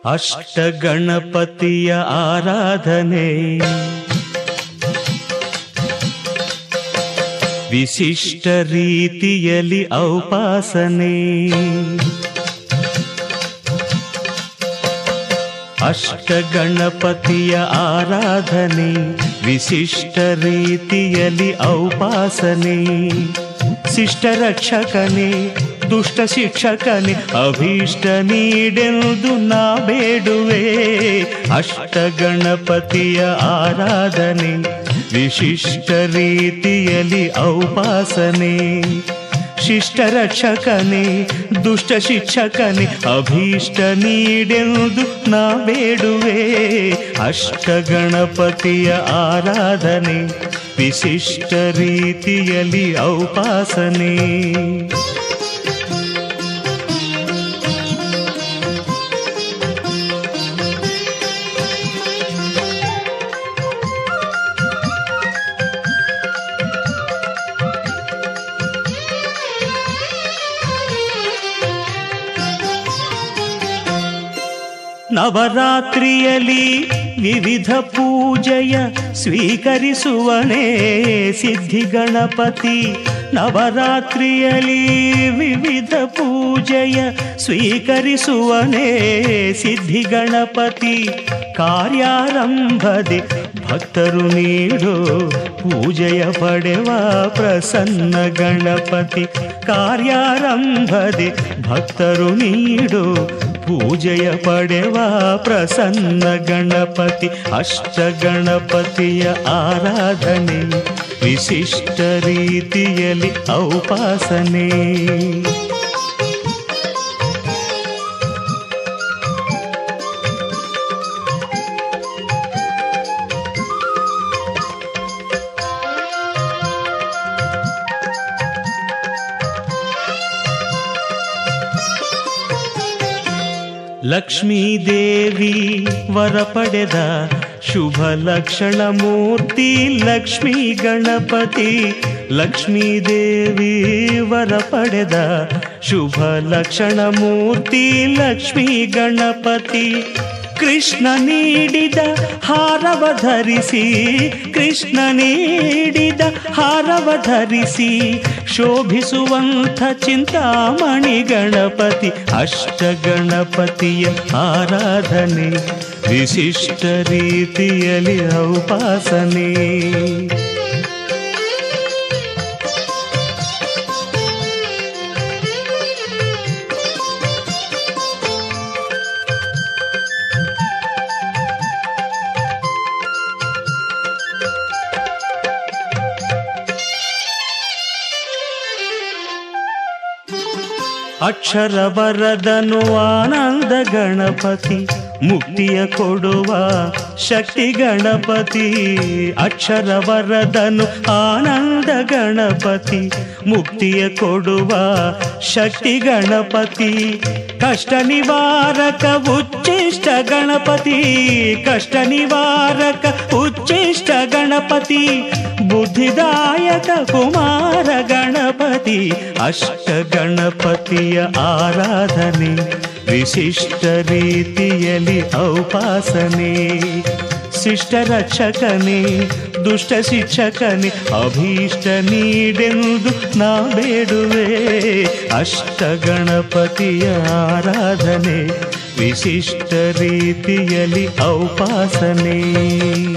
ಅಷ್ಟ ಗಣಪತಿಯ ಆರಾಧನೆ ವಿಶಿಷ್ಟ ರೀತಿಯಲ್ಲಿ ಔಪಾಸನೆ ಅಷ್ಟ ಗಣಪತಿಯ ಆರಾಧನೆ ವಿಶಿಷ್ಟ ರೀತಿಯಲ್ಲಿ ಔಪಾಸನೆ ಶಿಷ್ಟ ರಕ್ಷಕನೇ ದುಷ್ಟ ಶಿಕ್ಷಕನೇ ಅಭೀಷ್ಟ ನೀಡೆಂದು ನಾ ಬೇಡುವೆ ಅಷ್ಟ ಗಣಪತಿಯ ಆರಾಧನೆ ವಿಶಿಷ್ಟ ರೀತಿಯಲ್ಲಿ ಔಪಾಸನೆ ಶಿಷ್ಟ ರಕ್ಷಕನೇ ದುಷ್ಟ ಶಿಕ್ಷಕನೇ ಅಭೀಷ್ಟ ನೀಡೆಂದು ನಾ ಬೇಡುವೆ ಅಷ್ಟ ಗಣಪತಿಯ ಆರಾಧನೆ ವಿಶಿಷ್ಟ ರೀತಿಯಲ್ಲಿ ಔಪಾಸನೆ ನವರಾತ್ರಿಯಲ್ಲಿ ವಿವಿಧ ಪೂಜೆಯ ಸ್ವೀಕರಿಸುವನೇ ಸಿದ್ಧಿ ಗಣಪತಿ ನವರಾತ್ರಿಯಲ್ಲಿ ವಿವಿಧ ಪೂಜೆಯ ಸ್ವೀಕರಿಸುವನೇ ಸಿದ್ಧಿ ಗಣಪತಿ ಕಾರ್ಯಾರಂಭದೆ ಭಕ್ತರು ನೀಡೋ ಪೂಜೆಯ ಪಡೆವ ಪ್ರಸನ್ನ ಗಣಪತಿ ಕಾರ್ಯಾರಂಭದೆ ಭಕ್ತರು ನೀಡೋ ಪೂಜೆಯ ಪಡೆವ ಪ್ರಸನ್ನ ಗಣಪತಿ ಅಷ್ಟ ಗಣಪತಿಯ ಆರಾಧನೆ ವಿಶಿಷ್ಟ ರೀತಿಯಲ್ಲಿ ಔಪಾಸನೆ ಲಕ್ಷ್ಮೀದೇವಿ ವರ ಪಡೆದ ಶುಭ ಲಕ್ಷಣ ಮೂರ್ತಿ ಲಕ್ಷ್ಮೀ ಗಣಪತಿ ಲಕ್ಷ್ಮೀದೇವಿ ವರ ಪಡೆದ ಶುಭ ಲಕ್ಷಣ ಮೂರ್ತಿ ಲಕ್ಷ್ಮೀ ಗಣಪತಿ ಕೃಷ್ಣ ನೀಡಿದ ಹಾರವ ಧರಿಸಿ ಕೃಷ್ಣ ನೀಡಿದ ಹಾರವ ಧರಿಸಿ ಶೋಭಿಸುವಂಥ ಚಿಂತಾಮಣಿ ಗಣಪತಿ ಅಷ್ಟ ಗಣಪತಿಯ ಆರಾಧನೆ ವಿಶಿಷ್ಟ ರೀತಿಯಲ್ಲಿ ಔಪಾಸನೆ ಅಕ್ಷರ ಬರದನು ಆನಂದ ಗಣಪತಿ ಮುಕ್ತಿಯ ಕೊಡುವ ಶಕ್ತಿ ಗಣಪತಿ ಅಕ್ಷರ ವರದನು ಆನಂದ ಗಣಪತಿ ಮುಕ್ತಿಯ ಕೊಡುವ ಶಕ್ತಿ ಗಣಪತಿ ಕಷ್ಟ ನಿವಾರಕ ಉಚ್ಚಿಷ್ಟ ಗಣಪತಿ ಕಷ್ಟ ನಿವಾರಕ ಉಚ್ಚಿಷ್ಟ ಗಣಪತಿ ಬುದ್ಧಿದಾಯಕ ಕುಮಾರ ಗಣಪತಿ ಅಷ್ಟ ಗಣಪತಿಯ ಆರಾಧನೆ ವಿಶಿಷ್ಟ ರೀತಿಯಲ್ಲಿ ಔಪಾಸನೆ ಶಿಷ್ಟ ರಕ್ಷಕನೇ ದುಷ್ಟ ಶಿಕ್ಷಕನೇ ಅಭೀಷ್ಟ ನೀಡೆಂದು ನಾ ಬೇಡುವೆ ಅಷ್ಟ ಗಣಪತಿಯ ಆರಾಧನೆ ವಿಶಿಷ್ಟ ರೀತಿಯಲ್ಲಿ ಔಪಾಸನೆ